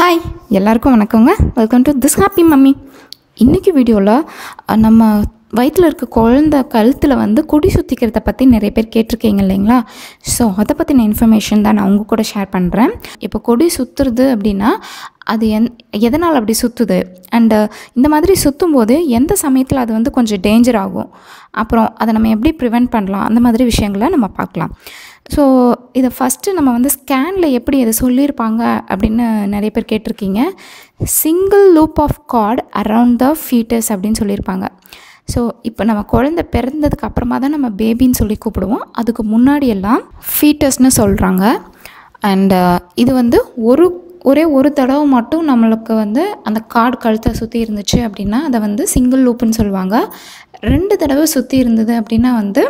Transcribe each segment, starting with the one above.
hi எல்லாருக்கும் வணக்கங்க welcome to this happy mummy இன்றைக்கி வீடியோவில் நம்ம வயிற்றில் இருக்க குழந்த கழுத்தில் வந்து கொடி சுற்றிக்கிறத பற்றி நிறைய பேர் கேட்டிருக்கீங்க இல்லைங்களா ஸோ அதை பற்றின இன்ஃபர்மேஷன் தான் நான் உங்கள் கூட ஷேர் பண்ணுறேன் இப்போ கொடி சுற்றுறது அப்படின்னா அது எந் எதனால் அப்படி சுற்றுது அண்டு இந்த மாதிரி சுற்றும் போது எந்த சமயத்தில் அது வந்து கொஞ்சம் டேஞ்சர் ஆகும் அப்புறம் அதை நம்ம எப்படி ப்ரிவெண்ட் பண்ணலாம் அந்த மாதிரி விஷயங்களை நம்ம பார்க்கலாம் ஸோ இதை ஃபஸ்ட்டு நம்ம வந்து ஸ்கேனில் எப்படி இதை சொல்லியிருப்பாங்க அப்படின்னு நிறைய பேர் கேட்டிருக்கீங்க single loop of cord around the foetus அப்படின்னு சொல்லியிருப்பாங்க ஸோ இப்போ நம்ம குழந்தை பிறந்ததுக்கு அப்புறமா தான் நம்ம பேபின்னு சொல்லி கூப்பிடுவோம் அதுக்கு முன்னாடி எல்லாம் ஃபீட்டஸ்னு சொல்கிறாங்க அண்ட் இது வந்து ஒரு ஒரே ஒரு தடவை மட்டும் நம்மளுக்கு வந்து அந்த கார்டு கழுத்தை சுற்றி இருந்துச்சு அப்படின்னா அதை வந்து சிங்கிள் லூப்புன்னு சொல்லுவாங்க ரெண்டு தடவை சுற்றி இருந்தது அப்படின்னா வந்து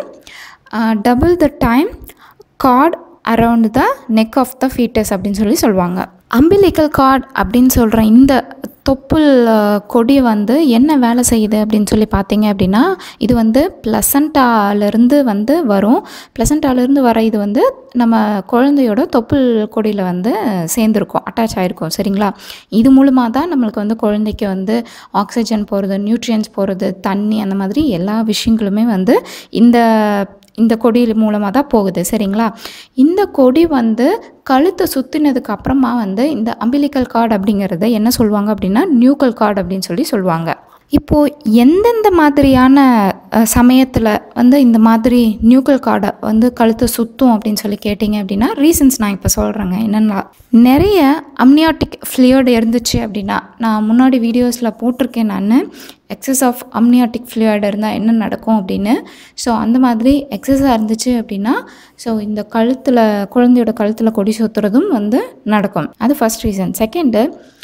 double the time cord around the neck of the foetus அப்படின்னு சொல்லி சொல்லுவாங்க அம்பிலிக்கல் கார்ட் அப்படின்னு சொல்கிற இந்த தொப்புள் அஹ், கொடி வந்து என்ன வேலை செய்யுது அப்படின்னு சொல்லி பார்த்தீங்க அப்படின்னா இது வந்து ப்ளசண்டாலேருந்து வந்து வரும் ப்ளசண்டாலேருந்து வர இது வந்து நம்ம குழந்தையோட தொப்புள் கொடியில் வந்து சேர்ந்துருக்கும் அட்டாச் ஆகிருக்கும் சரிங்களா இது மூலமாக தான் நம்மளுக்கு வந்து குழந்தைக்கு வந்து ஆக்சிஜன் போகிறது நியூட்ரியன்ஸ் போகிறது தண்ணி அந்த மாதிரி எல்லா விஷயங்களுமே வந்து இந்த இந்த கொடி மூலமாக தான் போகுது சரிங்களா இந்த கொடி வந்து கழுத்தை சுற்றினதுக்கு அப்புறமா வந்து இந்த அம்பிலிக்கல் கார்டு அப்படிங்கிறத என்ன சொல்லுவாங்க அப்படின்னா நியூக்கல் கார்டு அப்படின்னு சொல்லி சொல்லுவாங்க இப்போது எந்தெந்த மாதிரியான சமயத்தில் வந்து இந்த மாதிரி நியூக்கல் கார்டை வந்து கழுத்தை சுற்றும் அப்படின்னு சொல்லி கேட்டிங்க அப்படின்னா ரீசன்ஸ் நான் இப்போ சொல்கிறேங்க என்னென்னா நிறைய அம்னியாட்டிக் ஃப்ளூயிட் இருந்துச்சு அப்படின்னா நான் முன்னாடி வீடியோஸில் போட்டிருக்கேன் நான் எக்ஸஸ் ஆஃப் அம்னியாட்டிக் ஃப்ளூயிட் இருந்தால் என்ன நடக்கும் அப்படின்னு ஸோ அந்த மாதிரி எக்ஸஸாக இருந்துச்சு அப்படின்னா ஸோ இந்த கழுத்தில் குழந்தையோட கழுத்தில் கொடி சுற்றுறதும் வந்து நடக்கும் அது ஃபஸ்ட் ரீசன் செகண்டு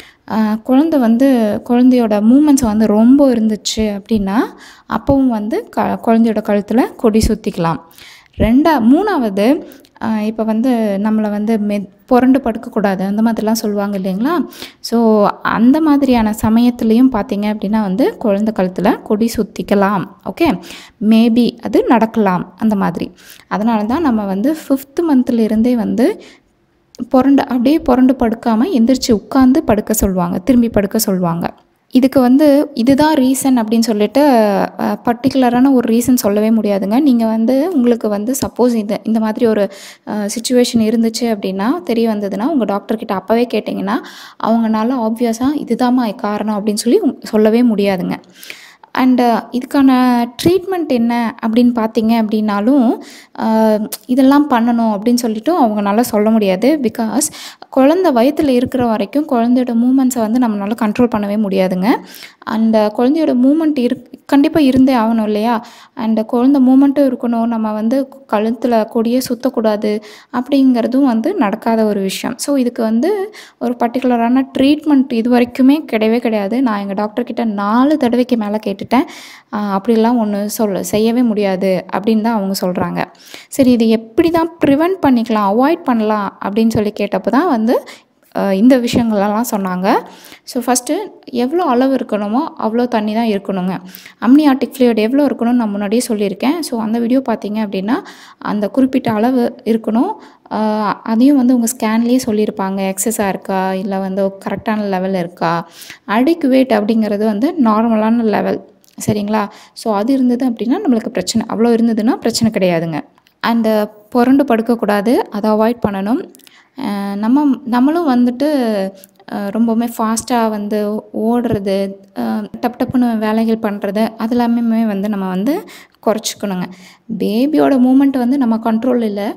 குழந்தை வந்து குழந்தையோட மூமெண்ட்ஸ் வந்து ரொம்ப இருந்துச்சு அப்படின்னா அப்பவும் வந்து க குழந்தையோட கழுத்தில் கொடி சுற்றிக்கலாம் ரெண்டா மூணாவது இப்போ வந்து நம்மளை வந்து மெ புரண்டு படுக்கக்கூடாது அந்த மாதிரிலாம் சொல்லுவாங்க இல்லைங்களா ஸோ அந்த மாதிரியான சமயத்துலேயும் பார்த்தீங்க அப்படின்னா வந்து குழந்தை கழுத்தில் கொடி சுற்றிக்கலாம் ஓகே மேபி அது நடக்கலாம் அந்த மாதிரி அதனால தான் நம்ம வந்து ஃபிஃப்த்து மந்த்லேருந்தே வந்து புரண்டு அப்படியே புரண்டு படுக்காமல் எந்திரிச்சு உட்காந்து படுக்க சொல்லுவாங்க திரும்பி படுக்க சொல்லுவாங்க இதுக்கு வந்து இதுதான் ரீசன் அப்படின்னு சொல்லிட்டு பர்டிகுலரான ஒரு ரீசன் சொல்லவே முடியாதுங்க நீங்கள் வந்து உங்களுக்கு வந்து சப்போஸ் இந்த இந்த மாதிரி ஒரு சுச்சுவேஷன் இருந்துச்சு அப்படின்னா தெரிய வந்ததுன்னா உங்கள் டாக்டர்கிட்ட அப்போவே கேட்டிங்கன்னா அவங்கனால ஆப்வியஸாக இதுதாம்மா காரணம் அப்படின்னு சொல்லி உங்க- சொல்லவே முடியாதுங்க அண்டு இதுக்கான ட்ரீட்மெண்ட் என்ன அப்படின்னு பார்த்தீங்க அப்படின்னாலும் ஆஹ், இதெல்லாம் பண்ணணும் அப்படின்னு சொல்லிட்டு அவங்களால சொல்ல முடியாது பிகாஸ் குழந்த வயிற்றில் இருக்கிற வரைக்கும் குழந்தையோட மூமெண்ட்ஸை வந்து நம்மளால கண்ட்ரோல் பண்ணவே முடியாதுங்க அந்த குழந்தையோட மூமெண்ட் இரு கண்டிப்பாக இருந்தே ஆகணும் இல்லையா அண்ட் குழந்த மூமெண்ட்டும் இருக்கணும் நம்ம வந்து கழுத்தில் கொடியே சுற்றக்கூடாது அப்படிங்கிறதும் வந்து நடக்காத ஒரு விஷயம் ஸோ இதுக்கு வந்து ஒரு பர்டிகுலரான ட்ரீட்மெண்ட் இது வரைக்குமே கிடையவே கிடையாது நான் எங்கள் டாக்டர்கிட்ட நாலு தடவைக்கு மேலே கேட்டுட்டேன் ஆஹ் அப்படிலாம் ஒன்று சொல்ல செய்யவே முடியாது அப்படின்னு தான் அவங்க சொல்கிறாங்க சரி இது எப்படி தான் ப்ரிவெண்ட் பண்ணிக்கலாம் அவாய்ட் பண்ணலாம் அப்படின்னு சொல்லி கேட்டப்போ தான் வந்து ஆஹ் இந்த விஷயங்களெல்லாம் சொன்னாங்க ஸோ ஃபஸ்ட்டு எவ்வளோ அளவு இருக்கணுமோ அவ்வளோ தண்ணி தான் இருக்கணுங்க அம்னியாட்டிக் ஃப்ளூயிட் எவ்வளோ இருக்கணும்னு நான் முன்னாடியே சொல்லியிருக்கேன் ஸோ அந்த வீடியோ பார்த்தீங்க அப்படின்னா அந்த குறிப்பிட்ட அளவு இருக்கணும் ஆஹ் அதையும் வந்து உங்கள் ஸ்கேன்லேயே சொல்லியிருப்பாங்க எக்ஸஸாக இருக்கா இல்லை வந்து கரெக்டான லெவல் இருக்கா அடிக்குவேட் அப்படிங்கிறது வந்து நார்மலான லெவல் சரிங்களா ஸோ அது இருந்தது அப்படின்னா நம்மளுக்கு பிரச்சனை அவ்வளோ இருந்ததுன்னா பிரச்சனை கிடையாதுங்க அண்டு புரண்டு படுக்கக்கூடாது அதை அவாய்ட் பண்ணணும் அஹ் நம்ம நம்மளும் வந்துட்டு அஹ் ரொம்பவுமே ஃபாஸ்ட்டாக வந்து ஓடுறது அஹ் டப் டப்புன்னு வேலைகள் பண்ணுறது அது எல்லாமே வந்து நம்ம வந்து குறைச்சிக்கணுங்க பேபியோட மூமெண்ட் வந்து நம்ம கண்ட்ரோல் இல்லை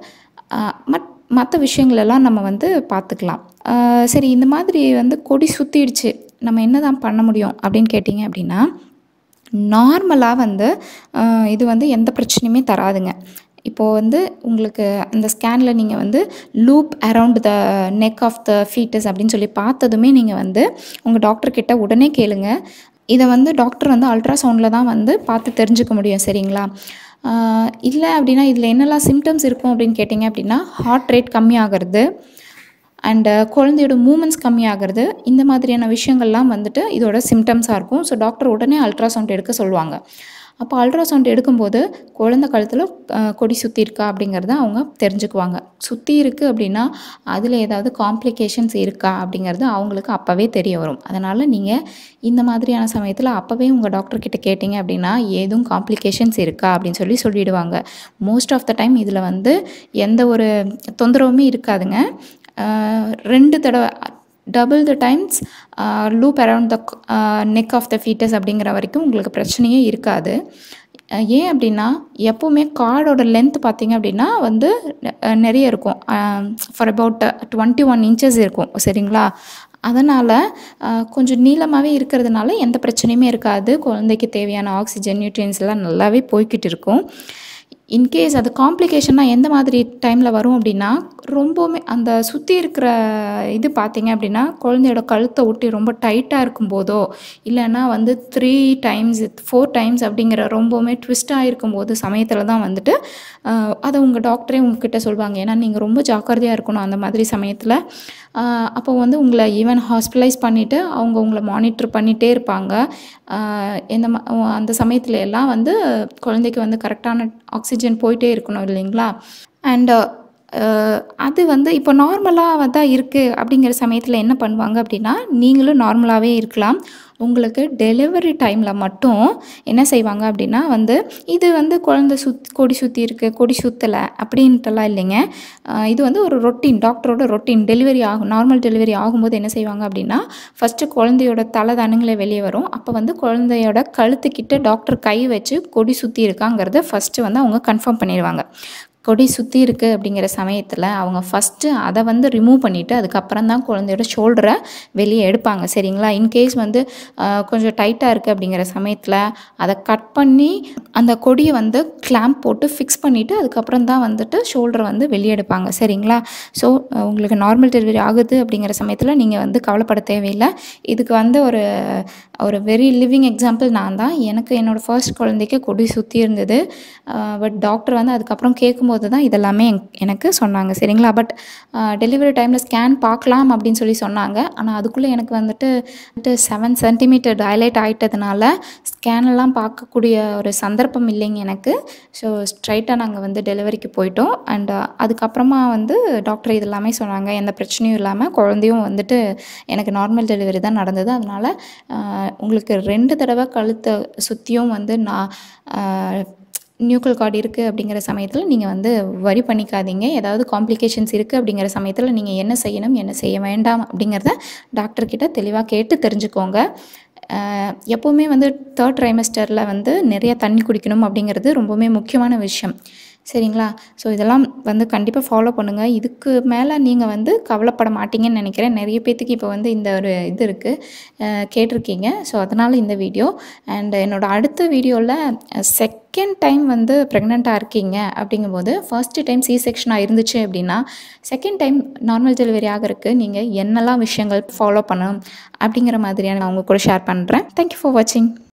மட் மற்ற விஷயங்களெல்லாம் நம்ம வந்து பார்த்துக்கலாம் அஹ் சரி இந்த மாதிரி வந்து கொடி சுற்றிடுச்சு நம்ம என்ன தான் பண்ண முடியும் அப்படின்னு கேட்டிங்க அப்படின்னா நார்மலாக வந்து அஹ் இது வந்து எந்த பிரச்சனையுமே தராதுங்க இப்போது வந்து உங்களுக்கு அந்த ஸ்கேனில் நீங்கள் வந்து loop around the neck of the foetus அப்படின்னு சொல்லி பார்த்ததுமே நீங்கள் வந்து உங்கள் டாக்டர் கிட்ட உடனே கேளுங்க இதை வந்து டாக்டர் வந்து அல்ட்ராசவுண்டில் தான் வந்து பார்த்து தெரிஞ்சுக்க முடியும் சரிங்களா ஆஹ் இல்லை அப்படின்னா இதில் என்னெல்லாம் சிம்டம்ஸ் இருக்கும் அப்படின்னு கேட்டிங்க அப்படின்னா ஹார்ட் ரேட் கம்மியாகிறது அண்டு குழந்தையோட மூமெண்ட்ஸ் கம்மியாகிறது இந்த மாதிரியான விஷயங்கள்லாம் வந்துட்டு இதோட சிம்டம்ஸாக இருக்கும் ஸோ டாக்டர் உடனே அல்ட்ராசவுண்ட் எடுக்க சொல்லுவாங்க அப்போ அல்ட்ராசவுண்ட் எடுக்கும்போது குழந்தை கழுத்தில் அஹ், கொடி சுற்றி இருக்கா அப்படிங்கிறத அவங்க தெரிஞ்சுக்குவாங்க சுற்றி இருக்குது அப்படின்னா அதில் ஏதாவது காம்ப்ளிகேஷன்ஸ் இருக்கா அப்படிங்கிறது அவங்களுக்கு அப்போவே தெரிய வரும் அதனால் நீங்கள் இந்த மாதிரியான சமயத்தில் அப்போவே உங்கள் டாக்டர் கிட்ட கேட்டிங்க அப்படின்னா ஏதும் காம்ப்ளிகேஷன்ஸ் இருக்கா அப்படின்னு சொல்லி சொல்லிடுவாங்க மோஸ்ட் ஆஃப் த டைம் இதில் வந்து எந்த ஒரு தொந்தரவுமே இருக்காதுங்க அஹ், ரெண்டு தடவை double the times loop around the neck of the foetus அப்படிங்கிற வரைக்கும் உங்களுக்கு பிரச்சனையே இருக்காது அஹ் ஏன் அப்படின்னா எப்போவுமே கார்டோட லென்த் பார்த்தீங்க அப்படின்னா வந்து அஹ் நிறைய இருக்கும் for about twenty one inches இருக்கும் சரிங்களா அதனால் கொஞ்சம் நீளமாகவே இருக்கிறதுனால எந்த பிரச்சனையுமே இருக்காது குழந்தைக்கு தேவையான ஆக்சிஜன் நியூட்ரியன்ஸ் எல்லாம் நல்லாவே போய்கிட்டு இருக்கும் இன்கேஸ் அது காம்ப்ளிகேஷனாக எந்த மாதிரி டைமில் வரும் அப்படின்னா ரொம்பவுமே அந்த சுற்றி இருக்கிற இது பார்த்தீங்க அப்படின்னா குழந்தையோட கழுத்தை ஒட்டி ரொம்ப டைட்டாக இருக்கும்போதோ இல்லைன்னா வந்து த்ரீ டைம்ஸ் ஃபோர் டைம்ஸ் அப்படிங்கிற ரொம்பவுமே ட்விஸ்ட்டாக இருக்கும்போது சமயத்தில் தான் வந்துட்டு ஆஹ், அதை உங்கள் டாக்டரே உங்ககிட்ட சொல்லுவாங்க ஏன்னா நீங்கள் ரொம்ப ஜாக்கிரதையாக இருக்கணும் அந்த மாதிரி சமயத்தில் அப்போ வந்து உங்களை ஈவன் ஹாஸ்பிட்டலைஸ் பண்ணிவிட்டு அவங்க உங்களை மானிட்டர் பண்ணிகிட்டே இருப்பாங்க ஆஹ், எந்த ம அந்த சமயத்துல எல்லாம் வந்து குழந்தைக்கு வந்து கரெக்டான ஆக்சிஜன் போயிட்டே இருக்கணும் இல்லைங்களா அண்ட் அது வந்து இப்போ நார்மலாக தான் இருக்குது அப்படிங்கிற சமயத்தில் என்ன பண்ணுவாங்க அப்படின்னா நீங்களும் நார்மலாகவே இருக்கலாம் உங்களுக்கு டெலிவரி டைமில் மட்டும் என்ன செய்வாங்க அப்படின்னா வந்து இது வந்து குழந்தை சுத் கொடி சுற்றி இருக்குது கொடி சுற்றலை அப்படின்ட்டுலாம் இல்லைங்க ஆஹ் இது வந்து ஒரு ரொட்டீன் டாக்டரோட ரொட்டீன் டெலிவரி ஆகும் நார்மல் டெலிவரி ஆகும்போது என்ன செய்வாங்க அப்படின்னா ஃபஸ்ட்டு குழந்தையோட தலை தானுங்களே வெளியே வரும் அப்போ வந்து குழந்தையோட கழுத்துக்கிட்ட டாக்டர் கை வச்சு கொடி சுற்றி இருக்காங்கிறத ஃபஸ்ட்டு வந்து அவங்க கன்ஃபார்ம் பண்ணிடுவாங்க கொடி சுற்றி இருக்குது அப்படிங்கிற சமயத்தில் அவங்க ஃபஸ்ட்டு அதை வந்து ரிமூவ் பண்ணிவிட்டு அதுக்கப்புறம் தான் குழந்தையோட ஷோல்டரை வெளியே எடுப்பாங்க சரிங்களா இன்கேஸ் வந்து ஆஹ், கொஞ்சம் டைட்டாக இருக்குது அப்படிங்கிற சமயத்தில் அதை கட் பண்ணி அந்த கொடியை வந்து கிளாம்ப் போட்டு ஃபிக்ஸ் பண்ணிவிட்டு அதுக்கப்புறம் தான் வந்துட்டு ஷோல்டரை வந்து வெளியே எடுப்பாங்க சரிங்களா ஸோ உங்களுக்கு நார்மல் டெலிவரி ஆகுது அப்படிங்கிற சமயத்தில் நீங்கள் வந்து கவலைப்பட தேவையில்லை இதுக்கு வந்து ஒரு ஒரு வெரி லிவிங் எக்ஸாம்பிள் நான் தான் எனக்கு என்னோடய ஃபர்ஸ்ட் குழந்தைக்கு கொடி சுற்றி இருந்தது பட் டாக்டர் வந்து அதுக்கப்புறம் கேட்கும்போது தான் இதெல்லாமே என்- எனக்கு சொன்னாங்க சரிங்களா பட் டெலிவரி டைமில் ஸ்கேன் பார்க்கலாம் அப்படின்னு சொல்லி சொன்னாங்க ஆனால் அதுக்குள்ளே எனக்கு வந்துட்டு செவன் சென்டிமீட்டர் டயலைட் ஆகிட்டதுனால ஸ்கேனெல்லாம் பார்க்கக்கூடிய ஒரு சந்தர்ப்பம் இல்லைங்க எனக்கு ஸோ ஸ்ட்ரைட்டாக நாங்கள் வந்து டெலிவரிக்கு போயிட்டோம் அண்ட் அதுக்கப்புறமா வந்து டாக்டர் இதெல்லாமே சொன்னாங்க எந்த பிரச்சனையும் இல்லாமல் குழந்தையும் வந்துட்டு எனக்கு நார்மல் டெலிவரி தான் நடந்தது அதனால் உங்களுக்கு ரெண்டு தடவை கழுத்தை சுற்றியும் வந்து நான் நியூக்கல் கார்டு இருக்குது அப்படிங்கிற சமயத்தில் நீங்கள் வந்து வரி பண்ணிக்காதீங்க ஏதாவது காம்ப்ளிகேஷன்ஸ் இருக்குது அப்படிங்கிற சமயத்தில் நீங்கள் என்ன செய்யணும் என்ன செய்ய வேண்டாம் அப்படிங்கிறத டாக்டர்கிட்ட தெளிவாக கேட்டு தெரிஞ்சுக்கோங்க அஹ், எப்போவுமே வந்து தேர்ட் ட்ரைமஸ்டரில் வந்து நிறைய தண்ணி குடிக்கணும் அப்படிங்கிறது ரொம்பவுமே முக்கியமான விஷயம் சரிங்களா ஸோ இதெல்லாம் வந்து கண்டிப்பாக ஃபாலோ பண்ணுங்கள் இதுக்கு மேலே நீங்கள் வந்து கவலைப்பட மாட்டீங்கன்னு நினைக்கிறேன் நிறைய பேர்த்துக்கு இப்போ வந்து இந்த ஒரு இது இருக்குது கேட்டிருக்கீங்க ஸோ அதனால் இந்த வீடியோ அண்ட் என்னோடய அடுத்த வீடியோவில் செகண்ட் டைம் வந்து ப்ரெக்னெண்ட்டாக இருக்கீங்க அப்படிங்கும்போது ஃபர்ஸ்ட் டைம் சி செக்ஷனாக இருந்துச்சு அப்படின்னா செகண்ட் டைம் நார்மல் டெலிவரி ஆகிறதுக்கு நீங்கள் என்னெல்லாம் விஷயங்கள் ஃபாலோ பண்ணணும் அப்படிங்கிற மாதிரியான நான் உங்க கூட ஷேர் பண்ணுறேன் தேங்க்யூ ஃபார் வாட்சிங்